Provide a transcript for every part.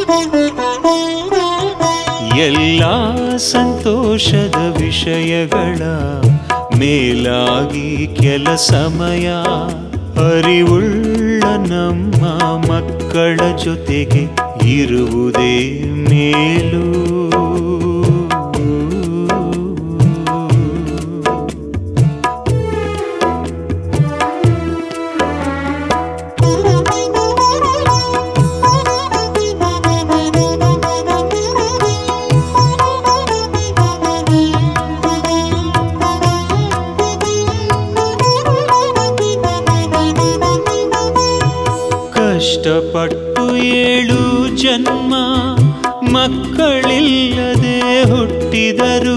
ಎಲ್ಲ ಸಂತೋಷದ ವಿಷಯಗಳ ಮೇಲಾಗಿ ಕೆಲ ಸಮಯ ಅರಿವುಳ್ಳ ನಮ್ಮ ಮಕ್ಕಳ ಜೊತೆಗೆ ಇರುವುದೇ ಮೇಲು ಕಷ್ಟಪಟ್ಟು ಏಳು ಜನ್ಮ ಮಕ್ಕಳಿಲ್ಲದೆ ಹುಟ್ಟಿದರು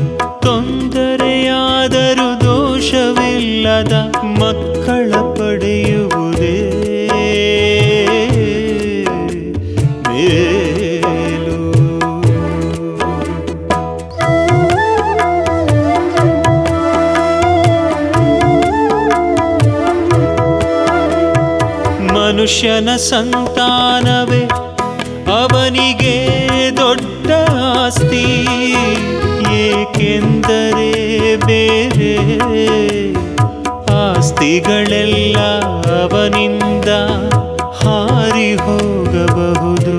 ತೊಂದರೆಯಾದರೂ ದೋಷವಿಲ್ಲದ ಮಕ್ಕಳ ಪಡೆಯುವುದೇ ಮೇಲು ಮನುಷ್ಯನ ಸಂತಾನವೇ ಅವನಿಗೆ ದೊಡ್ಡ ಆಸ್ತಿ ಏಕೆಂದರೆ ಬೇರೆ ಆಸ್ತಿಗಳೆಲ್ಲ ಅವನಿಂದ ಹಾರಿ ಹೋಗಬಹುದು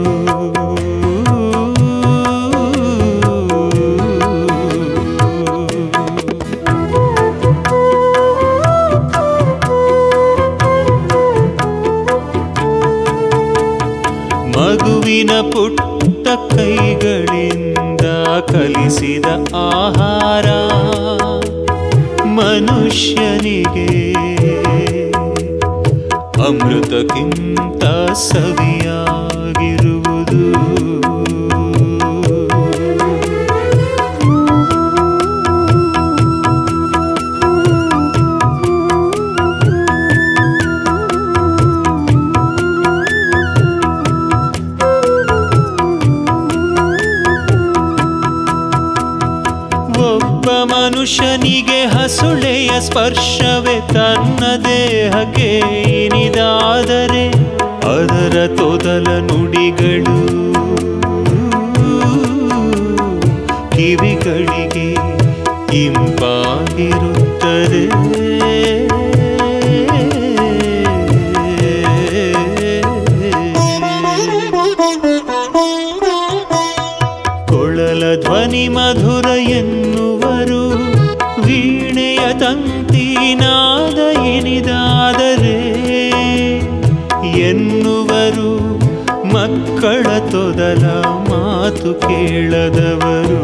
ಮಗುವಿನ ಪುಟ್ಟ ಕೈಗಳಿಂದ ಕಲಿಸಿದ ಆಹಾರ ಮನುಷ್ಯನಿಗೆ ಅಮೃತಕ್ಕಿಂತ ಸವಿಯಾಗಿರುವುದು ಒಬ್ಬ ಮನುಷ್ಯನಿಗೆ ಹಸುಳೆಯ ಸ್ಪರ್ಶವೇ ತನ್ನ ದೇಹಕ್ಕೆ ಇನಿದಾದರೆ ಅದರ ತೊದಲ ನುಡಿಗಳು ಕಿವಿಗಳಿಗೆ ಇಂಪಾಗಿರುತ್ತದೆ ಕೊಳಲ ಧ್ವನಿ ಮಧುರ ಎನ್ನುವರು ವೀಣೆಯ ತಂತಿನಾದ ಎನಿದಾದರೆ ಎನ್ನುವರು ಮಕ್ಕಳ ತೊದಲ ಮಾತು ಕೇಳದವರು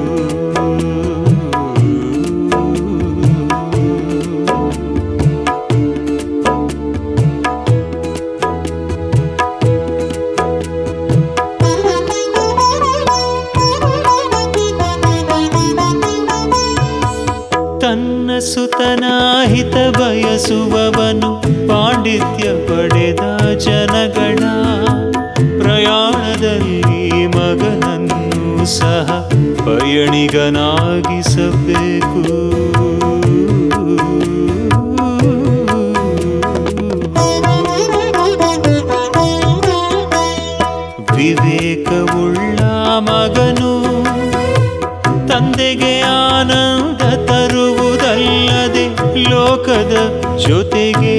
ತನ್ನ ಸುತನ ಹಿತ ಬಯಸುವವನು ಪಾಂಡಿತ್ಯ ಪಡೆದ ಜನಗಳ ಪ್ರಯಾಣದಲ್ಲಿ ಮಗನನ್ನು ಸಹ ಪಯಣಿಗನಾಗಿಸಬೇಕು ವಿವೇಕವುಳ್ಳ ಮಗನು ತಂದೆಗೆ ಆನಂದ ತರುವುದಲ್ಲದೆ ಲೋಕದ ಜೊತೆಗೆ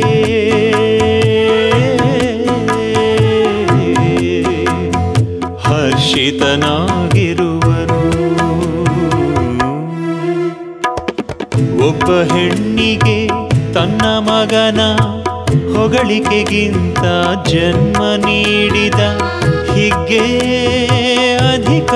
ಹರ್ಷಿತನಾಗಿರುವನು ಒಬ್ಬ ಹೆಣ್ಣಿಗೆ ತನ್ನ ಮಗನ ಹೊಗಳಿಕೆಗಿಂತ ಜನ್ಮ ನೀಡಿದ ಹಿಗ್ಗೆ ಅಧಿಕ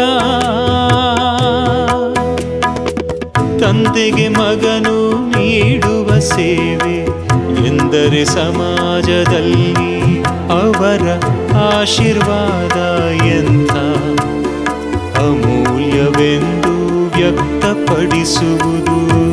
ತಂದೆಗೆ ಮಗನು ನೀಡುವ ಸೇವೆ ಎಂದರೆ ಸಮಾಜದಲ್ಲಿ ಅವರ ಆಶೀರ್ವಾದ ಎಂಥ ಅಮೂಲ್ಯವೆಂದು ವ್ಯಕ್ತಪಡಿಸುವುದು